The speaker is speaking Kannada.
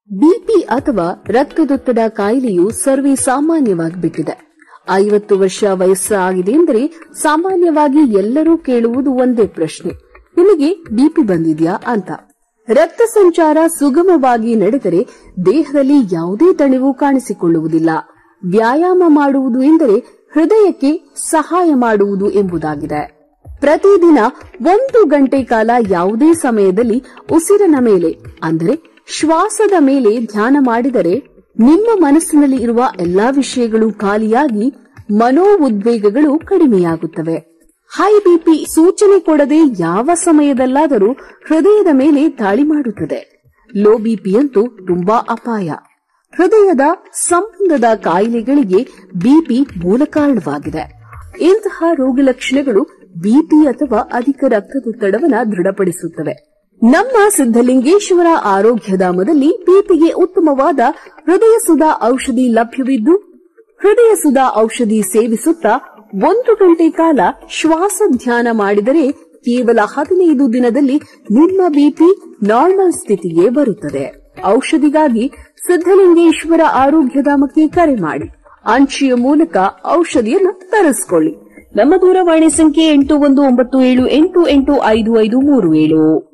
ಬಿಪಿ ಅಥವಾ ರಕ್ತದೊತ್ತಡ ಕಾಯಿಲೆಯು ಸರ್ವೇ ಸಾಮಾನ್ಯವಾಗಿಬಿಟ್ಟಿದೆ ಐವತ್ತು ವರ್ಷ ವಯಸ್ಸಾಗಿದೆ ಎಂದರೆ ಸಾಮಾನ್ಯವಾಗಿ ಎಲ್ಲರೂ ಕೇಳುವುದು ಒಂದೇ ಪ್ರಶ್ನೆ ನಿಮಗೆ ಬಿಪಿ ಬಂದಿದ್ಯಾ ಅಂತ ರಕ್ತ ಸಂಚಾರ ಸುಗಮವಾಗಿ ನಡೆದರೆ ದೇಹದಲ್ಲಿ ಯಾವುದೇ ತಣಿವು ಕಾಣಿಸಿಕೊಳ್ಳುವುದಿಲ್ಲ ವ್ಯಾಯಾಮ ಮಾಡುವುದು ಎಂದರೆ ಹೃದಯಕ್ಕೆ ಸಹಾಯ ಮಾಡುವುದು ಎಂಬುದಾಗಿದೆ ಪ್ರತಿದಿನ ಒಂದು ಗಂಟೆ ಕಾಲ ಯಾವುದೇ ಸಮಯದಲ್ಲಿ ಉಸಿರನ ಮೇಲೆ ಅಂದರೆ ಶ್ವಾಸದ ಮೇಲೆ ಧ್ಯಾನ ಮಾಡಿದರೆ ನಿಮ್ಮ ಮನಸ್ಸಿನಲ್ಲಿ ಇರುವ ಎಲ್ಲಾ ವಿಷಯಗಳು ಖಾಲಿಯಾಗಿ ಮನೋಉದ್ವೇಗಗಳು ಕಡಿಮೆಯಾಗುತ್ತವೆ ಹೈ ಬಿಪಿ ಸೂಚನೆ ಕೊಡದೆ ಯಾವ ಸಮಯದಲ್ಲಾದರೂ ಹೃದಯದ ಮೇಲೆ ದಾಳಿ ಮಾಡುತ್ತದೆ ಲೋ ಬಿಪಿಯಂತೂ ತುಂಬಾ ಅಪಾಯ ಹೃದಯದ ಸಂಬಂಧದ ಕಾಯಿಲೆಗಳಿಗೆ ಬಿಪಿ ಮೂಲ ಕಾರಣವಾಗಿದೆ ಇಂತಹ ರೋಗ ಲಕ್ಷಣಗಳು ಬಿಪಿ ಅಥವಾ ಅಧಿಕ ರಕ್ತದೊತ್ತಡವನ್ನ ದೃಢಪಡಿಸುತ್ತವೆ ನಮ್ಮ ಸಿದ್ದಲಿಂಗೇಶ್ವರ ಆರೋಗ್ಯಧಾಮದಲ್ಲಿ ಬಿಪಿಗೆ ಉತ್ತಮವಾದ ಹೃದಯ ಸುಧಾ ಔಷಧಿ ಲಭ್ಯವಿದ್ದು ಹೃದಯ ಸುಧಾ ಔಷಧಿ ಸೇವಿಸುತ್ತಾ ಒಂದು ಗಂಟೆ ಕಾಲ ಶ್ವಾಸ ಧ್ಯಾನ ಮಾಡಿದರೆ ಕೇವಲ ಹದಿನೈದು ದಿನದಲ್ಲಿ ನಿಮ್ಮ ಬಿಪಿ ನಾರ್ಮಲ್ ಸ್ಥಿತಿಗೆ ಬರುತ್ತದೆ ಔಷಧಿಗಾಗಿ ಸಿದ್ದಲಿಂಗೇಶ್ವರ ಆರೋಗ್ಯಧಾಮಕ್ಕೆ ಕರೆ ಮಾಡಿ ಅಂಚೆಯ ಮೂಲಕ ಔಷಧಿಯನ್ನು ತರಿಸಿಕೊಳ್ಳಿ ನಮ್ಮ ದೂರವಾಣಿ ಸಂಖ್ಯೆ ಎಂಟು ಒಂದು ಒಂಬತ್ತು ಏಳು ಎಂಟು ಎಂಟು ಐದು ಐದು ಮೂರು ಏಳು